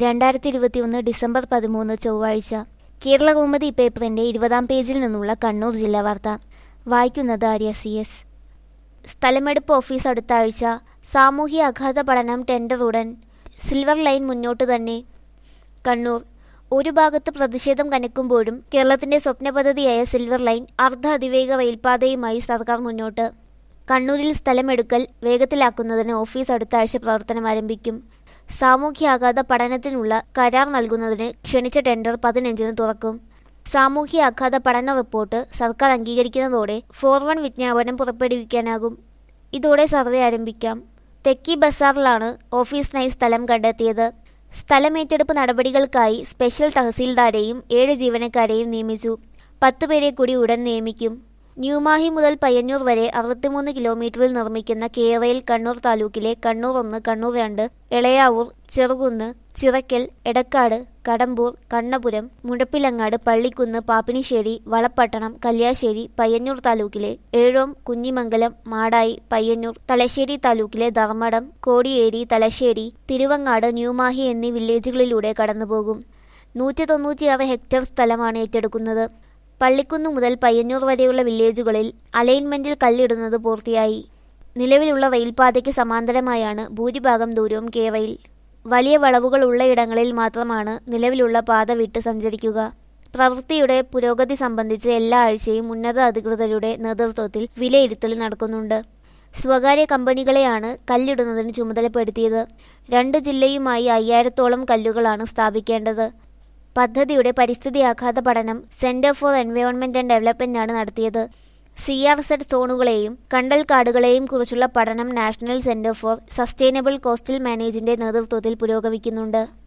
രണ്ടായിരത്തി ഇരുപത്തിയൊന്ന് ഡിസംബർ പതിമൂന്ന് ചൊവ്വാഴ്ച കേരളകൗമുദി പേപ്പറിന്റെ ഇരുപതാം പേജിൽ നിന്നുള്ള കണ്ണൂർ ജില്ലാ വാർത്ത വായിക്കുന്നത് ആര്യ സി എസ് സ്ഥലമെടുപ്പ് ഓഫീസ് അടുത്ത ആഴ്ച സാമൂഹ്യ ആഘാത പഠനം ടെൻഡർ ഉടൻ സിൽവർ ലൈൻ മുന്നോട്ട് തന്നെ കണ്ണൂർ ഒരു ഭാഗത്ത് പ്രതിഷേധം കനക്കുമ്പോഴും കേരളത്തിന്റെ സ്വപ്ന പദ്ധതിയായ സിൽവർ ലൈൻ അർദ്ധ അതിവേഗ റെയിൽപാതയുമായി സർക്കാർ മുന്നോട്ട് കണ്ണൂരിൽ സ്ഥലമെടുക്കൽ വേഗത്തിലാക്കുന്നതിന് ഓഫീസ് അടുത്ത ആഴ്ച പ്രവർത്തനം ആരംഭിക്കും സാമൂഹ്യാഘാത പഠനത്തിനുള്ള കരാർ നൽകുന്നതിന് ക്ഷണിച്ച ടെൻഡർ പതിനഞ്ചിന് തുറക്കും സാമൂഹ്യാഘാത പഠന റിപ്പോർട്ട് സർക്കാർ അംഗീകരിക്കുന്നതോടെ ഫോർ വൺ വിജ്ഞാപനം പുറപ്പെടുവിക്കാനാകും ഇതോടെ സർവേ ആരംഭിക്കാം തെക്കി ബസാറിലാണ് ഓഫീസിനായി സ്ഥലം കണ്ടെത്തിയത് സ്ഥലമേറ്റെടുപ്പ് നടപടികൾക്കായി സ്പെഷ്യൽ തഹസീൽദാരെയും ഏഴ് ജീവനക്കാരെയും നിയമിച്ചു പത്തുപേരെ കൂടി ഉടൻ നിയമിക്കും ന്യൂമാഹി മുതൽ പയ്യന്നൂർ വരെ അറുപത്തിമൂന്ന് കിലോമീറ്ററിൽ നിർമ്മിക്കുന്ന കേരയിൽ കണ്ണൂർ താലൂക്കിലെ കണ്ണൂർ ഒന്ന് കണ്ണൂർ രണ്ട് എളയാവൂർ ചെറുകുന്ന് ചിറക്കൽ എടക്കാട് കടമ്പൂർ കണ്ണപുരം മുഴപ്പിലങ്ങാട് പള്ളിക്കുന്ന് പാപ്പിനിശ്ശേരി വളപ്പട്ടണം കല്യാശ്ശേരി പയ്യന്നൂർ താലൂക്കിലെ ഏഴോം കുഞ്ഞിമംഗലം മാടായി പയ്യന്നൂർ തലശ്ശേരി താലൂക്കിലെ ധർമ്മടം കോടിയേരി തലശ്ശേരി തിരുവങ്ങാട് ന്യൂമാഹി എന്നീ വില്ലേജുകളിലൂടെ കടന്നുപോകും നൂറ്റി തൊണ്ണൂറ്റിയാറ് ഹെക്ടർ സ്ഥലമാണ് ഏറ്റെടുക്കുന്നത് പള്ളിക്കുന്ന് മുതൽ പയ്യന്നൂർ വരെയുള്ള വില്ലേജുകളിൽ അലൈൻമെന്റിൽ കല്ലിടുന്നത് പൂർത്തിയായി നിലവിലുള്ള റെയിൽപാതയ്ക്ക് സമാന്തരമായാണ് ഭൂരിഭാഗം ദൂരവും കേരയിൽ വലിയ വളവുകൾ ഉള്ളയിടങ്ങളിൽ മാത്രമാണ് നിലവിലുള്ള പാത വിട്ട് സഞ്ചരിക്കുക പ്രവൃത്തിയുടെ പുരോഗതി സംബന്ധിച്ച് എല്ലാ ആഴ്ചയും ഉന്നത അധികൃതരുടെ നേതൃത്വത്തിൽ വിലയിരുത്തൽ നടക്കുന്നുണ്ട് സ്വകാര്യ കമ്പനികളെയാണ് കല്ലിടുന്നതിന് ചുമതലപ്പെടുത്തിയത് രണ്ട് ജില്ലയുമായി അയ്യായിരത്തോളം കല്ലുകളാണ് സ്ഥാപിക്കേണ്ടത് പദ്ധതിയുടെ പരിസ്ഥിതി ആഘാത പഠനം സെന്റർ ഫോർ എൻവയോൺമെന്റ് ആൻഡ് ഡെവലപ്മെന്റാണ് നടത്തിയത് സി ആർ സെഡ് സോണുകളെയും കണ്ടൽ കാടുകളെയും കുറിച്ചുള്ള പഠനം national centre for sustainable coastal മാനേജിന്റെ നേതൃത്വത്തിൽ പുരോഗമിക്കുന്നുണ്ട്